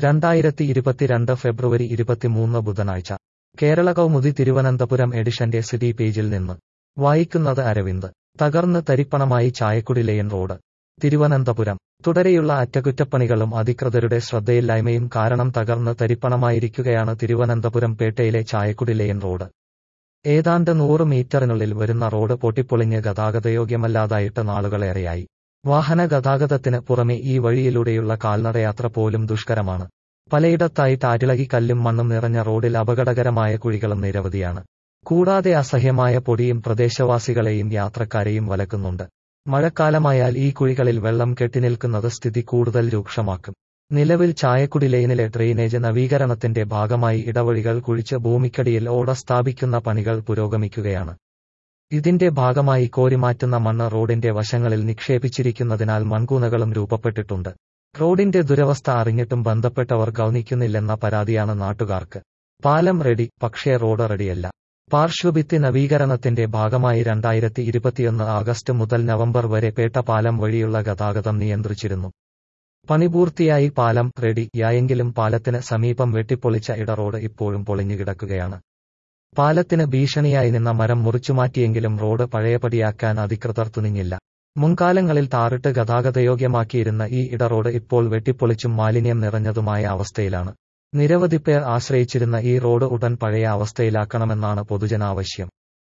രണ്ടായിരത്തി ഇരുപത്തിരണ്ട് ഫെബ്രുവരി ഇരുപത്തിമൂന്ന് ബുധനാഴ്ച കേരള കൗമുദി തിരുവനന്തപുരം എഡിഷന്റെ സിറ്റി പേജിൽ നിന്ന് വായിക്കുന്നത് അരവിന്ദ് തകർന്ന് തരിപ്പണമായി ചായക്കുടി ലെയൻ റോഡ് തിരുവനന്തപുരം തുടരെയുള്ള അറ്റകുറ്റപ്പണികളും അധികൃതരുടെ ശ്രദ്ധയില്ലായ്മയും കാരണം തകർന്ന് തരിപ്പണമായിരിക്കുകയാണ് തിരുവനന്തപുരം പേട്ടയിലെ ചായക്കുടി ലെയൻ റോഡ് ഏതാണ്ട് നൂറ് മീറ്ററിനുള്ളിൽ വരുന്ന റോഡ് പൊട്ടിപ്പൊളിഞ്ഞ് ഗതാഗതയോഗ്യമല്ലാതായിട്ട് നാളുകളേറെയായി വാഹന ഗതാഗതത്തിന് പുറമെ ഈ വഴിയിലൂടെയുള്ള കാൽനടയാത്ര പോലും ദുഷ്കരമാണ് പലയിടത്തായി ടാരിളകി കല്ലും മണ്ണും നിറഞ്ഞ റോഡിൽ അപകടകരമായ കുഴികളും നിരവധിയാണ് കൂടാതെ അസഹ്യമായ പൊടിയും പ്രദേശവാസികളെയും യാത്രക്കാരെയും വലക്കുന്നുണ്ട് മഴക്കാലമായാൽ ഈ കുഴികളിൽ വെള്ളം കെട്ടിനിൽക്കുന്നത് സ്ഥിതി കൂടുതൽ രൂക്ഷമാക്കും നിലവിൽ ചായക്കുടി ലൈനിലെ ഡ്രെയിനേജ് നവീകരണത്തിന്റെ ഭാഗമായി ഇടവഴികൾ കുഴിച്ച് ഭൂമിക്കടിയിൽ ഓട സ്ഥാപിക്കുന്ന പണികൾ പുരോഗമിക്കുകയാണ് ഇതിന്റെ ഭാഗമായി കോരിമാറ്റുന്ന മണ്ണ് റോഡിന്റെ വശങ്ങളിൽ നിക്ഷേപിച്ചിരിക്കുന്നതിനാൽ മൺകൂനകളും രൂപപ്പെട്ടിട്ടുണ്ട് റോഡിന്റെ ദുരവസ്ഥ അറിഞ്ഞിട്ടും ബന്ധപ്പെട്ടവർ ഗൗനിക്കുന്നില്ലെന്ന പരാതിയാണ് നാട്ടുകാർക്ക് പാലം റെഡി പക്ഷേ റോഡ് റെഡിയല്ല പാർശ്വഭിത്തി നവീകരണത്തിന്റെ ഭാഗമായി രണ്ടായിരത്തി ഇരുപത്തിയൊന്ന് ആഗസ്റ്റ് മുതൽ നവംബർ വരെ പേട്ട പാലം വഴിയുള്ള ഗതാഗതം നിയന്ത്രിച്ചിരുന്നു പണി പൂർത്തിയായി പാലം റെഡിയായെങ്കിലും പാലത്തിന് സമീപം വെട്ടിപ്പൊളിച്ച ഇടറോഡ് ഇപ്പോഴും പൊളിഞ്ഞുകിടക്കുകയാണ് പാലത്തിന് ഭീഷണിയായി നിന്ന മരം മുറിച്ചുമാറ്റിയെങ്കിലും റോഡ് പഴയപടിയാക്കാൻ അധികൃതർ തുനിഞ്ഞില്ല മുൻകാലങ്ങളിൽ താറിട്ട് ഗതാഗതയോഗ്യമാക്കിയിരുന്ന ഈ ഇടറോഡ് ഇപ്പോൾ വെട്ടിപ്പൊളിച്ചും മാലിന്യം നിറഞ്ഞതുമായ അവസ്ഥയിലാണ് നിരവധി പേർ ആശ്രയിച്ചിരുന്ന ഈ റോഡ് ഉടൻ പഴയ അവസ്ഥയിലാക്കണമെന്നാണ് പൊതുജനാവശ്യം